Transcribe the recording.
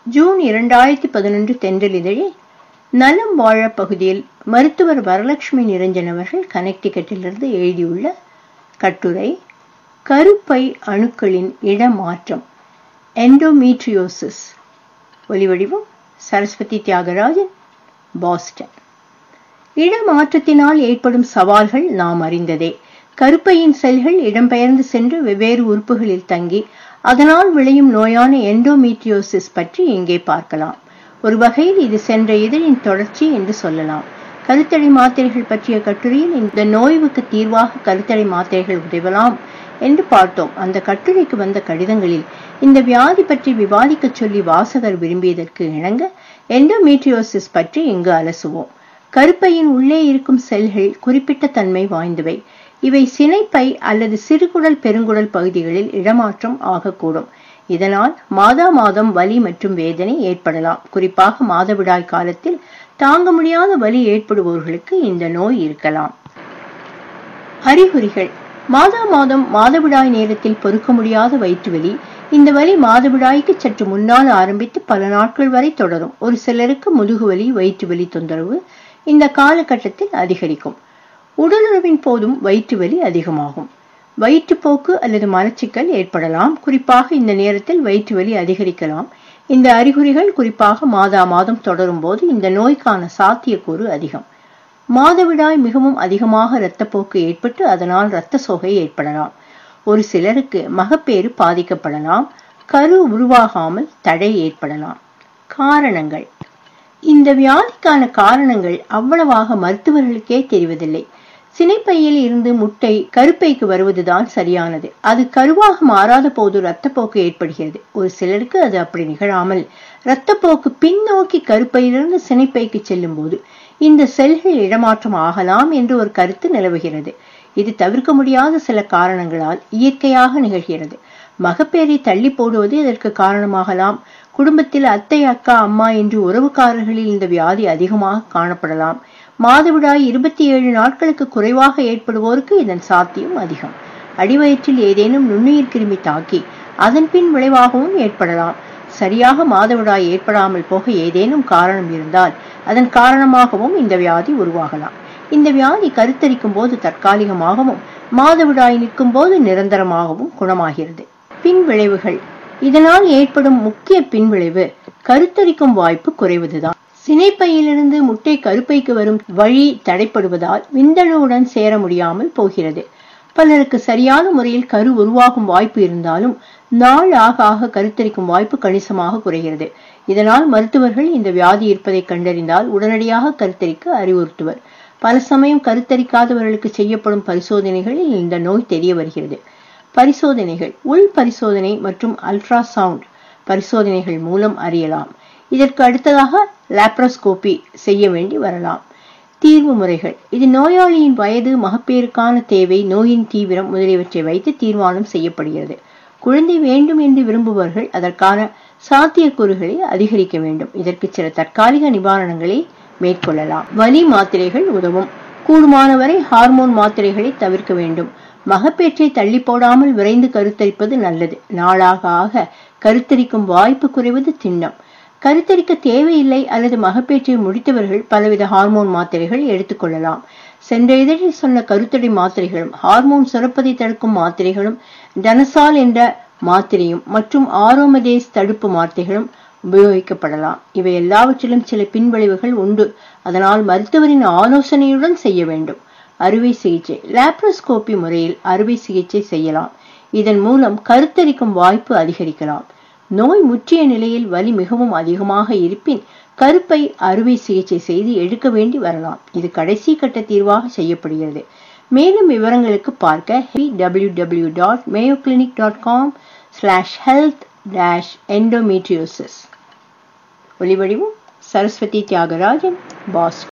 June இரண்டாயிரத்தி பதினொன்று தென்றல் இதழில் நலம் வாழ பகுதியில் மருத்துவர் வரலட்சுமி நிரஞ்சன் அவர்கள் கனெக்டிகட்டிலிருந்து எழுதியுள்ள கட்டுரை கருப்பை அணுக்களின் இடமாற்றம் எண்டோமீட்ரியோசிஸ் ஒலிவடிவம் சரஸ்வதி தியாகராஜன் பாஸ்டன் இடமாற்றத்தினால் ஏற்படும் சவால்கள் நாம் அறிந்ததே கருப்பையின் செல்கள் இடம்பெயர்ந்து சென்று வெவ்வேறு உறுப்புகளில் தங்கி அதனால் விளையும் நோயான எண்டோமீட்ரியோசிஸ் பற்றி இங்கே பார்க்கலாம் ஒரு வகையில் இது சென்ற இதழின் தொடர்ச்சி என்று சொல்லலாம் கருத்தடை மாத்திரைகள் பற்றிய கட்டுரையில் இந்த நோய்வுக்கு தீர்வாக கருத்தடை மாத்திரைகள் உதவலாம் என்று பார்த்தோம் அந்த கட்டுரைக்கு வந்த கடிதங்களில் இந்த வியாதி பற்றி விவாதிக்க சொல்லி வாசகர் விரும்பியதற்கு இணங்க எண்டோமீட்ரியோசிஸ் பற்றி இங்கு அலசுவோம் கருப்பையின் உள்ளே இருக்கும் செல்கள் குறிப்பிட்ட தன்மை வாய்ந்தவை இவை சினைப்பை அல்லது சிறுகுடல் பெருங்குடல் பகுதிகளில் இடமாற்றம் ஆகக்கூடும் இதனால் மாதா மாதம் வலி மற்றும் வேதனை ஏற்படலாம் குறிப்பாக மாதவிடாய் காலத்தில் தாங்க முடியாத வலி ஏற்படுபவர்களுக்கு இந்த நோய் இருக்கலாம் அறிகுறிகள் மாதா மாதம் மாதவிடாய் நேரத்தில் பொறுக்க முடியாத வயிற்று வலி இந்த வலி மாதவிடாய்க்கு சற்று முன்னால் ஆரம்பித்து பல நாட்கள் வரை தொடரும் ஒரு சிலருக்கு முதுகு வலி வயிற்று வலி தொந்தரவு இந்த காலகட்டத்தில் அதிகரிக்கும் உடலுறவின் போதும் வயிற்று வலி அதிகமாகும் வயிற்றுப்போக்கு அல்லது மலச்சிக்கல் ஏற்படலாம் குறிப்பாக இந்த நேரத்தில் வயிற்று வலி அதிகரிக்கலாம் இந்த அறிகுறிகள் குறிப்பாக மாதா மாதம் தொடரும் போது இந்த நோய்க்கான சாத்தியக்கூறு அதிகம் மாதவிடாய் மிகவும் அதிகமாக இரத்தப்போக்கு ஏற்பட்டு அதனால் இரத்த சோகை ஏற்படலாம் ஒரு சிலருக்கு மகப்பேறு பாதிக்கப்படலாம் கரு உருவாகாமல் தடை ஏற்படலாம் காரணங்கள் இந்த வியாதிக்கான காரணங்கள் அவ்வளவாக மருத்துவர்களுக்கே தெரிவதில்லை சினைப்பையில் இருந்து முட்டை கருப்பைக்கு வருவதுதான் சரியானது அது கருவாக மாறாத போது இரத்தப்போக்கு ஏற்படுகிறது ஒரு சிலருக்கு அது அப்படி நிகழாமல் இரத்தப்போக்கு பின்னோக்கி கருப்பையிலிருந்து சினைப்பைக்கு செல்லும் போது இந்த செல்கள் இடமாற்றம் ஆகலாம் என்று ஒரு கருத்து நிலவுகிறது இது தவிர்க்க முடியாத சில காரணங்களால் இயற்கையாக நிகழ்கிறது மகப்பேரை தள்ளி போடுவது இதற்கு காரணமாகலாம் குடும்பத்தில் அத்தை அக்கா அம்மா என்று உறவுக்காரர்களில் இந்த வியாதி அதிகமாக காணப்படலாம் மாதவிடாய் இருபத்தி ஏழு நாட்களுக்கு குறைவாக ஏற்படுவோருக்கு இதன் சாத்தியம் அதிகம் அடிவயிற்றில் ஏதேனும் நுண்ணுயிர் கிருமி தாக்கி அதன் பின் விளைவாகவும் ஏற்படலாம் சரியாக மாதவிடாய் ஏற்படாமல் போக ஏதேனும் காரணம் இருந்தால் அதன் காரணமாகவும் இந்த வியாதி உருவாகலாம் இந்த வியாதி கருத்தரிக்கும் போது தற்காலிகமாகவும் மாதவிடாய் நிற்கும் போது நிரந்தரமாகவும் குணமாகிறது பின் விளைவுகள் இதனால் ஏற்படும் முக்கிய பின்விளைவு கருத்தரிக்கும் வாய்ப்பு குறைவதுதான் சினைப்பையிலிருந்து முட்டை கருப்பைக்கு வரும் வழி தடைப்படுவதால் விந்தணுவுடன் சேர முடியாமல் போகிறது பலருக்கு சரியான முறையில் கரு உருவாகும் வாய்ப்பு இருந்தாலும் நாள் ஆக ஆக கருத்தரிக்கும் வாய்ப்பு கணிசமாக குறைகிறது இதனால் மருத்துவர்கள் இந்த வியாதி இருப்பதை கண்டறிந்தால் உடனடியாக கருத்தரிக்க அறிவுறுத்துவர் பல சமயம் கருத்தரிக்காதவர்களுக்கு செய்யப்படும் பரிசோதனைகளில் இந்த நோய் தெரிய வருகிறது பரிசோதனைகள் உள் பரிசோதனை மற்றும் அல்ட்ராசவுண்ட் பரிசோதனைகள் மூலம் அறியலாம் இதற்கு அடுத்ததாக லாப்ரோஸ்கோபி செய்ய வேண்டி வரலாம் தீர்வு முறைகள் இது நோயாளியின் வயது மகப்பேறுக்கான தேவை நோயின் தீவிரம் முதலியவற்றை வைத்து தீர்மானம் செய்யப்படுகிறது குழந்தை வேண்டும் என்று விரும்புபவர்கள் அதற்கான சாத்தியக்கூறுகளை அதிகரிக்க வேண்டும் இதற்கு சில தற்காலிக நிவாரணங்களை மேற்கொள்ளலாம் வலி மாத்திரைகள் உதவும் கூடுமானவரை ஹார்மோன் மாத்திரைகளை தவிர்க்க வேண்டும் மகப்பேற்றை தள்ளி போடாமல் விரைந்து கருத்தரிப்பது நல்லது நாளாக ஆக கருத்தரிக்கும் வாய்ப்பு குறைவது திண்ணம் கருத்தரிக்க தேவையில்லை அல்லது மகப்பேற்றை முடித்தவர்கள் பலவித ஹார்மோன் மாத்திரைகள் எடுத்துக்கொள்ளலாம் சென்ற இதழில் சொன்ன கருத்தடை மாத்திரைகளும் ஹார்மோன் சுரப்பதை தடுக்கும் மாத்திரைகளும் டனசால் என்ற மாத்திரையும் மற்றும் ஆரோமதேஸ் தடுப்பு மாத்திரைகளும் உபயோகிக்கப்படலாம் இவை எல்லாவற்றிலும் சில பின்விளைவுகள் உண்டு அதனால் மருத்துவரின் ஆலோசனையுடன் செய்ய வேண்டும் அறுவை சிகிச்சை லாப்ரோஸ்கோபி முறையில் அறுவை சிகிச்சை செய்யலாம் இதன் மூலம் கருத்தரிக்கும் வாய்ப்பு அதிகரிக்கலாம் நோய் முற்றிய நிலையில் வலி மிகவும் அதிகமாக இருப்பின் கருப்பை அறுவை சிகிச்சை செய்து எடுக்க வேண்டி வரலாம் இது கடைசி கட்ட தீர்வாக செய்யப்படுகிறது மேலும் விவரங்களுக்கு பார்க்க W W dot Mayo Clinic dot com slash health dash endometriosis ஒலிவடிவும் சரஸ்வதி தியாகராஜன் பாஸ்டன்